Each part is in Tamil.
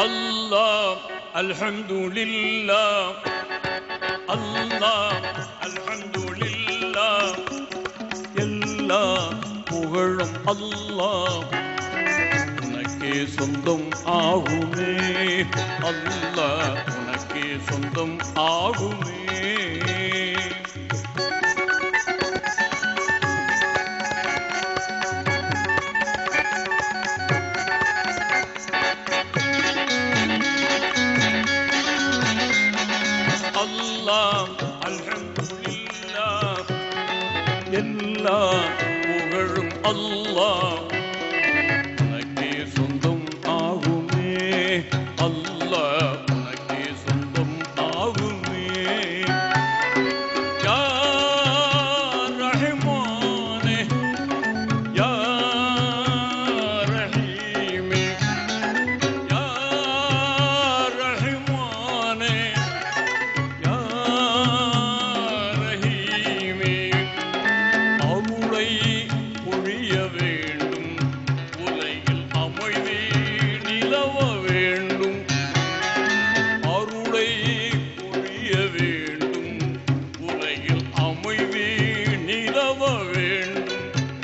الله الحمد لله الله الحمد لله எல்லா புகழும் அல்லாஹ் உனக்கே சொந்தம் ஆகுமே அல்லாஹ் உனக்கே சொந்தம் ஆகுமே அல்லாஹ் அல்ஹம்துலில்லாஹ் எல்லா புகழும் அல்லாஹ் உனக்கே சொந்தம் ஆகுமே அல்லாஹ் உனக்கே சொந்தம் ஆகுமே யா ரஹ்மானே யா ரஹீமே யா ரஹ்மானே யா ரஹீமே அருளை பொழிய வேண்டும் உலகில் அமைதி நிலவ வேண்டும் அருளை பொழிய வேண்டும் உலகில் அமைதி நிலவ வேண்டும்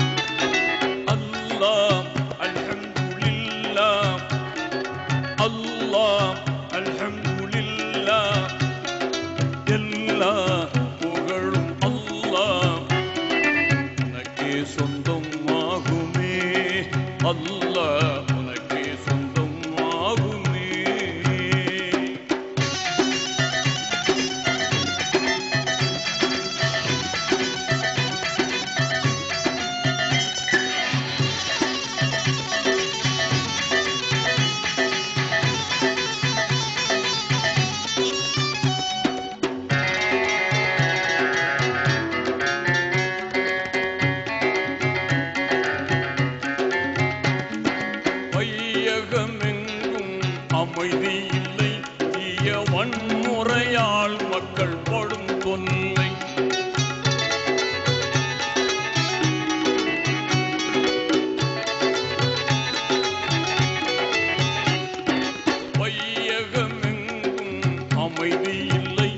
அல்லாஹ் அல்ஹம்துலில்லாஹ் அல்லாஹ் அல்ஹம்துலில்லாஹ் எல்லா புகழும் அல்லாஹ் உனக்கே சொந்தம் ஆகுமே அல்லாஹ் உனக்கே சொந்தம் ஆகுமே வையகமெங்கும் அமைதி இல்லை தீய வன்முறையால் மக்கள் படும் தொல்லை வையகமெங்கும் அமைதி இல்லை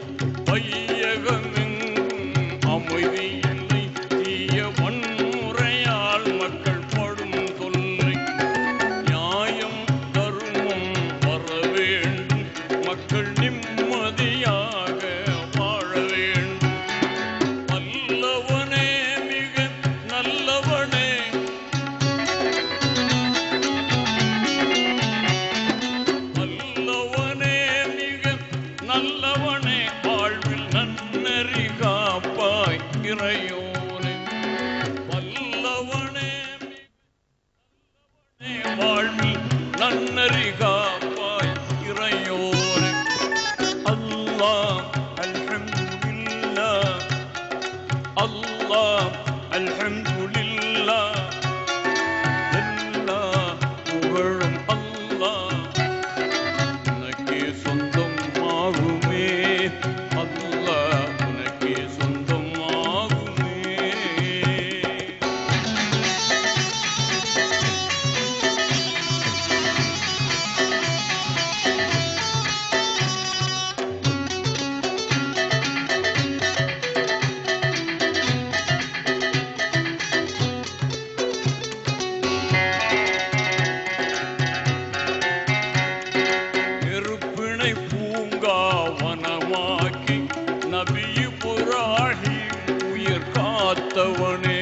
வையகமெங்கும் அமைதி இல்லை தீய வன்முறையால் மக்கள் படும் தொல்லை நியாயம் தர்மம் வர வேண்டும் மக்கள் நிம்மதியாக வாழ வேண்டும் வல்லவனே மிக நல்லவனே வல்லவனே மிக நல்லவனே வாழ்வில் நன்னறி காப்பாய் இறையோனே வல்லவனே மிக வாழ்வில் நன்னறி காப்பாய் இறையோனே அல்லாஹ் அல்ஹம்துலில்லாஹ் அல்லாஹ் அல்ஹம்துலில்லாஹ் எல்லா புகழும் அல்லாஹ் உனக்கே சொந்தம் ஆகுமே அல்லாஹ் உனக்கே சொந்தம் ஆகுமே நெருப்பினை பூங்காவனமாக்கி நபி புராகி உயிர் காத்தவனே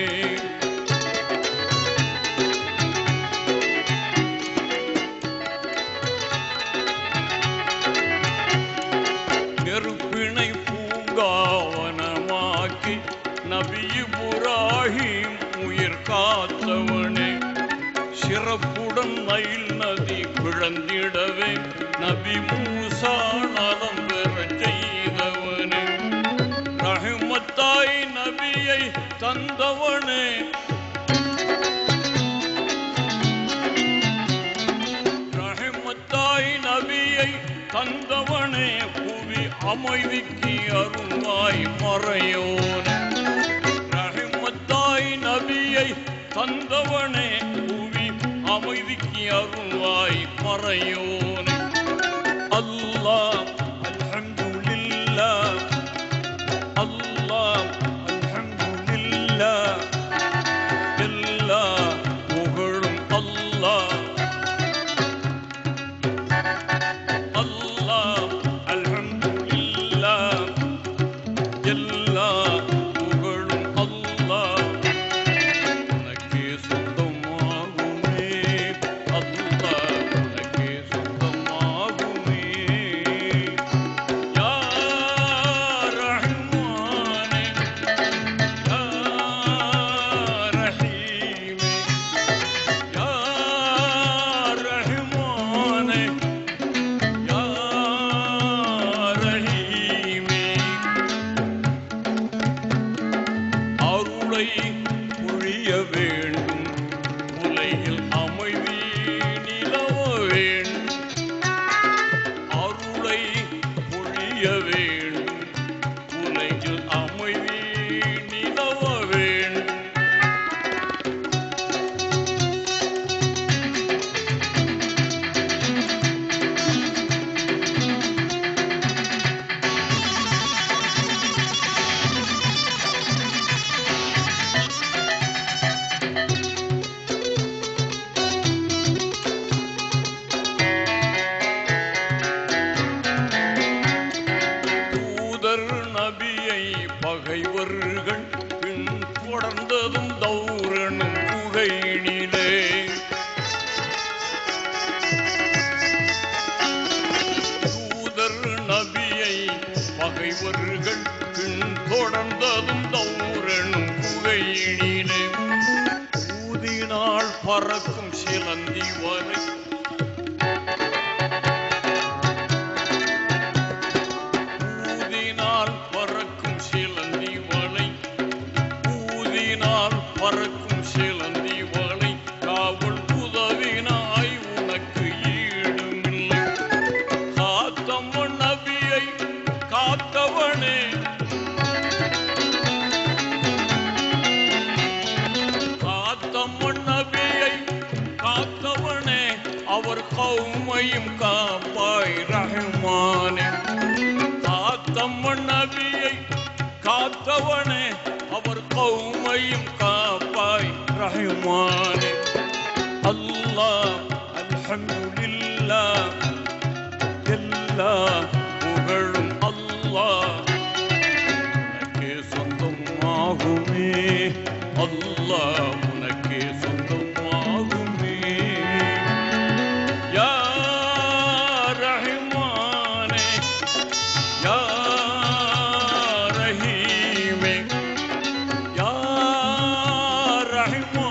நெருப்பினை பூங்காவனமாக்கி நபி புராஹிம் உயிர் காத்தவனே சிறப்புடன் நைல் நதி பிழந்திடவே நபி மூசா நலம் பெறச் செய்தவனே ரஹ்மத்தாய் நபியை தந்தவனே ரஹ்மத்தாய் நபியை தந்தவனே புவி அமைதிக்கு அருள்வாய் மறையோனே ரஹ்மத்தாய் நபியை தந்தவனே புவி அமைதிக்கு அருள்வாய் மறையோனே புகையினிலே தூதர் நபியை பகைவர்கள் பின்தொடர்ந்ததும் தௌரனும் புகையினிலே ஊதினால் பறக்கும் சிலந்தி வரை ஊதினால் பறக்கும் சிலந்தி வலை ஊதினால் பறக்கும் சிலந்தி வலை காவல் உதவினாய் உனக்கு ஈடுமில்லை காத்தவன் நபியை காத்தவனே காத்தவன் நபியை காத்தவனே அவர் கௌமையும் காப்பாய் ரஹ்மானே காத்தம்மன் நபியை காத்தவனே அவர் கௌமையும் காப்பாய் ரஹ்மானே அல்லாஹ் அல்ஹம்துலில்லாஹ் எல்லா புகழும் அல்லாஹ் உனக்கே சொந்தமாகுமே அல்லாஹ் உனக்கே சொந்தமாகுமே யா ரஹ்மானே யா ரஹீமே யா ரஹ்மானே